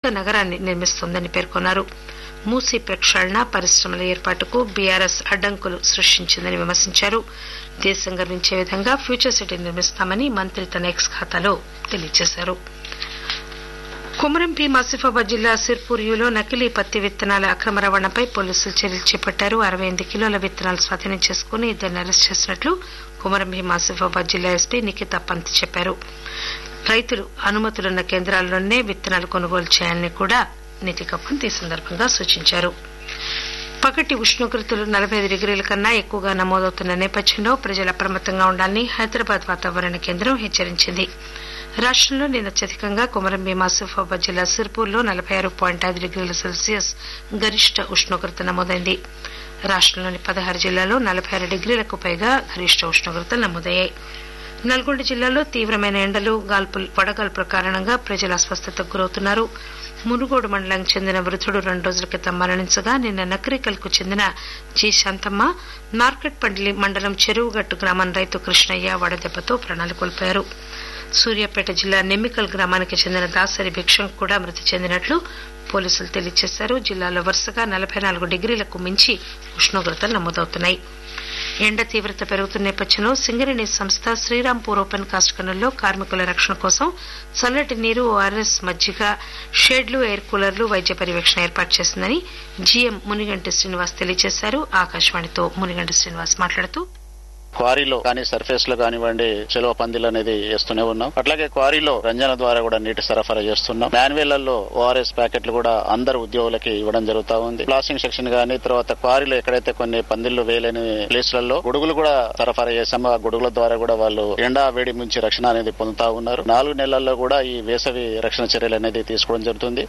నగరాన్ని నిర్మిస్తోందని పేర్కొన్నారు మూసీ ప్రక్షాళన పరిశ్రమల ఏర్పాటుకు బీఆర్ఎస్ అడ్డంకులు సృష్టించిందని విమర్శించారు దేశం గర్వించే విధంగా ఫ్యూచర్ సిటీ నిర్మిస్తామని మంత్రి తన ఎక్స్ ఖాతాలో తెలియజేశారు కొమరం భీం ఆసిఫాబాద్ జిల్లా సిర్పూర్యులో నకిలీ పత్తి విత్తనాల అక్రమ రవాణాపై పోలీసులు చర్యలు చేపట్టారు అరవై ఎనిమిది కిలోల విత్తనాలు స్వాధీనం చేసుకుని ఇద్దరిని అరెస్ట్ చేసినట్లు కొమరం భీం ఆసిఫాబాద్ జిల్లా ఎస్పీ నిఖితా పంత్ చెప్పారు రైతులు అనుమతులున్న కేంద్రాల్లోనే విత్తనాలు కొనుగోలు చేయాలని కూడా నితికా పంత్ ఈ సందర్భంగా సూచించారు పగటి ఉష్ణోగ్రతలు నలభై ఐదు డిగ్రీల కన్నా ఎక్కువగా నమోదవుతున్న నేపథ్యంలో ప్రజలు అప్రమత్తంగా ఉండాలని హైదరాబాద్ వాతావరణ కేంద్రం హెచ్చరించింది రాష్టంలో నిన్న అత్యధికంగా కొమరం భీం ఆసిఫాబాద్ జిల్లా సిర్పూర్లో నలభై ఆరు పాయింట్ ఐదు డిగ్రీల సెల్సియస్ గరిష్ట ఉష్ణోగ్రత నమోదైంది రాష్టంలోని పదహారు జిల్లాల్లో నలభై ఆరు డిగ్రీలకు పైగా గరిష్ట ఉష్ణోగ్రతలు నమోదయ్యాయి నల్గొండ జిల్లాలో తీవ్రమైన ఎండలు గాల్పులు వడగాల్పుల కారణంగా ప్రజలు అస్వస్థతకు గురవుతున్నారు మునుగోడు మండలానికి చెందిన వృద్ధుడు రెండు రోజుల క్రితం మరణించగా నిన్న నకరికల్కు చెందిన జి శాంతమ్మ మార్కెట్పల్లి మండలం చెరువుగట్టు గ్రామం రైతు కృష్ణయ్య వడదెబ్బతో ప్రాణాలు కోల్పోయారు సూర్యాపేట జిల్లా నెమ్మికల్ గ్రామానికి చెందిన దాసరి భిక్షం కూడా మృతి చెందినట్లు పోలీసులు తెలియజేశారు జిల్లాలో వరుసగా నలభై నాలుగు డిగ్రీలకు మించి ఉష్ణోగ్రతలు నమోదవుతున్నాయి ఎండ తీవ్రత పెరుగుతున్న నేపథ్యంలో సింగరేణి సంస్థ శ్రీరాంపూర్ ఓపెన్ కాస్ట్ గనుల్లో కార్మికుల రక్షణ కోసం చల్లటి నీరు ఓఆర్ఎస్ మజ్జిగ షెడ్లు ఎయిర్ కూలర్లు వైద్య పర్యవేక్షణ ఏర్పాటు చేసిందని జీఎం మునిగంటి శ్రీనివాస్ తెలియజేశారు ఆకాశవాణితో మునిగంటి శ్రీనివాస్ మాట్లాడుతూ క్వారీలో కానీ సర్ఫేస్ లో కానివ్వండి చెలవ పందిలు అనేది వేస్తూనే ఉన్నాం అట్లాగే క్వారీలో రంజన ద్వారా కూడా నీటి సరఫరా చేస్తున్నాం మాన్యువల్లో ఓఆర్ఎస్ ప్యాకెట్లు కూడా అందరు ఉద్యోగులకి ఇవ్వడం జరుగుతా ఉంది ప్లాస్టింగ్ సెక్షన్ గానీ తర్వాత క్వారీలో ఎక్కడైతే కొన్ని పందిళ్లు వేయలేని ప్లేస్లలో గొడుగులు కూడా సరఫరా చేశాము ఆ గొడుగుల ద్వారా కూడా వాళ్ళు ఎండా వేడి నుంచి రక్షణ అనేది పొందుతా ఉన్నారు నాలుగు నెలల్లో కూడా ఈ వేసవి రక్షణ చర్యలు అనేది తీసుకోవడం జరుగుతుంది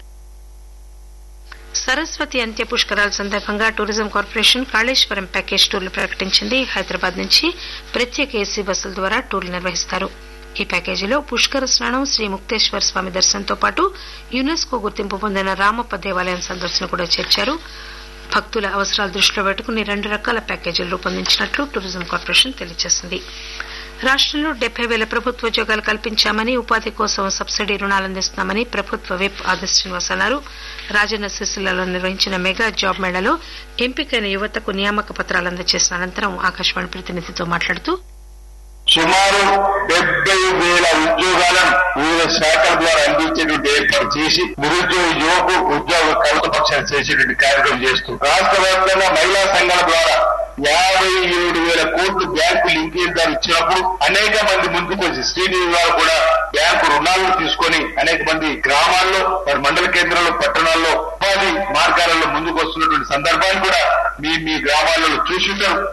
సరస్వతి అంత్య పుష్కరాల సందర్భంగా టూరిజం కార్పొరేషన్ కాళేశ్వరం ప్యాకేజ్ టూర్లు ప్రకటించింది హైదరాబాద్ నుంచి ప్రత్యేక ఏసీ బస్సుల ద్వారా టూర్లు నిర్వహిస్తారు ఈ ప్యాకేజీలో పుష్కర స్నానం శ్రీ ముక్తేశ్వర స్వామి దర్శనంతో పాటు యునెస్కో గుర్తింపు పొందిన రామప్ప దేవాలయం సందర్శన కూడా చేర్చారు భక్తుల అవసరాలు దృష్టిలో పెట్టుకుని రెండు రకాల ప్యాకేజీలు రూపొందించినట్లు టూరిజం కార్పొరేషన్ తెలియజేసింది రాష్టంలో డెబ్బై వేల ప్రభుత్వ ఉద్యోగాలు కల్పించామని ఉపాధి కోసం సబ్సిడీ రుణాలు అందిస్తున్నామని ప్రభుత్వ విప్ ఆది శ్రీనివాస్ అన్నారు రాజన్న సిరిసిల్లలో నిర్వహించిన మెగా జాబ్ మేళాలో ఎంపికైన యువతకు నియామక పత్రాలు అందజేసిన అనంతరం ఆకాశవాణి ప్రతినిధితో మాట్లాడుతూ సుమారు డెబ్బై వేల ఉద్యోగాలను వివిధ శాఖల ద్వారా అందించేటువంటి ఏర్పాటు చేసి నిరుద్యోగ యువకు ఉద్యోగ కల్పపక్షాలు చేసేటువంటి కార్యక్రమం చేస్తూ రాష్ట్ర వ్యాప్తంగా మహిళా సంఘాల ద్వారా యాభై ఏడు వేల కోట్లు బ్యాంకు లింకేజ్ ద్వారా ఇచ్చినప్పుడు అనేక మంది ముందుకు వచ్చి శ్రీనిధి వారు కూడా బ్యాంకు రుణాలను తీసుకొని అనేక మంది గ్రామాల్లో మరి మండల కేంద్రాల్లో పట్టణాల్లో ఉపాధి మార్గాలలో ముందుకు వస్తున్నటువంటి సందర్భాన్ని కూడా మీ మీ గ్రామాలలో చూసింటారు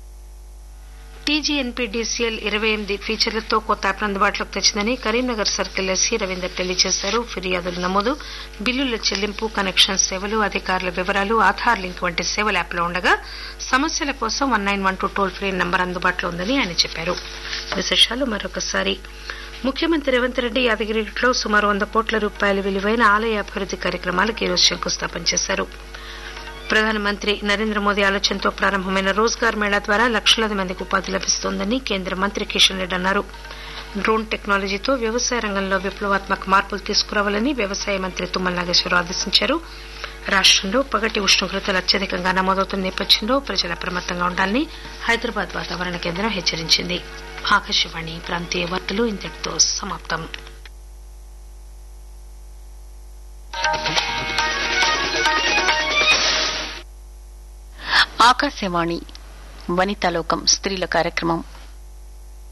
టీజీఎన్పీడీసీఎల్ ఇరవై ఎనిమిది ఫీచర్లతో కొత్త యాప్ అందుబాటులోకి తెచ్చిందని కరీంనగర్ సర్కిల్ ఎస్సీ రవీందర్ తెలియజేశారు ఫిర్యాదుల నమోదు బిల్లుల చెల్లింపు కనెక్షన్ సేవలు అధికారుల వివరాలు ఆధార్ లింక్ వంటి సేవలు యాప్లో ఉండగా సమస్యల కోసం one nine one two toll free number అందుబాటులో ఉందని ఆయన చెప్పారు విశేషాలు మరొకసారి ముఖ్యమంత్రి రేవంత్ రెడ్డి యాదగిరిలో సుమారు వంద కోట్ల రూపాయల విలువైన ఆలయ అభివృద్ది కార్యక్రమాలకు ఈరోజు శంకుస్థాపన చేశారు ప్రధానమంత్రి నరేంద్ర మోదీ ఆలోచనతో ప్రారంభమైన రోజ్గార్ మేళా ద్వారా లక్షలాది మందికి ఉపాధి లభిస్తోందని కేంద్ర మంత్రి కిషన్ రెడ్డి అన్నారు డ్రోన్ టెక్నాలజీతో వ్యవసాయ రంగంలో విప్లవాత్మక మార్పులు తీసుకురావాలని వ్యవసాయ మంత్రి తుమ్మల నాగేశ్వరరావు ఆదేశించారు రాష్టంలో పగటి ఉష్ణోగ్రతలు అత్యధికంగా నమోదవుతున్న నేపథ్యంలో ప్రజలు అప్రమత్తంగా ఉండాలని హైదరాబాద్ వాతావరణ కేంద్రం హెచ్చరించింది ఆకాశవాణి ప్రాంతీయ వార్తలు ఇంతటితో సమాప్తం ఆకాశవాణి వనితాలోకం స్త్రీల కార్యక్రమం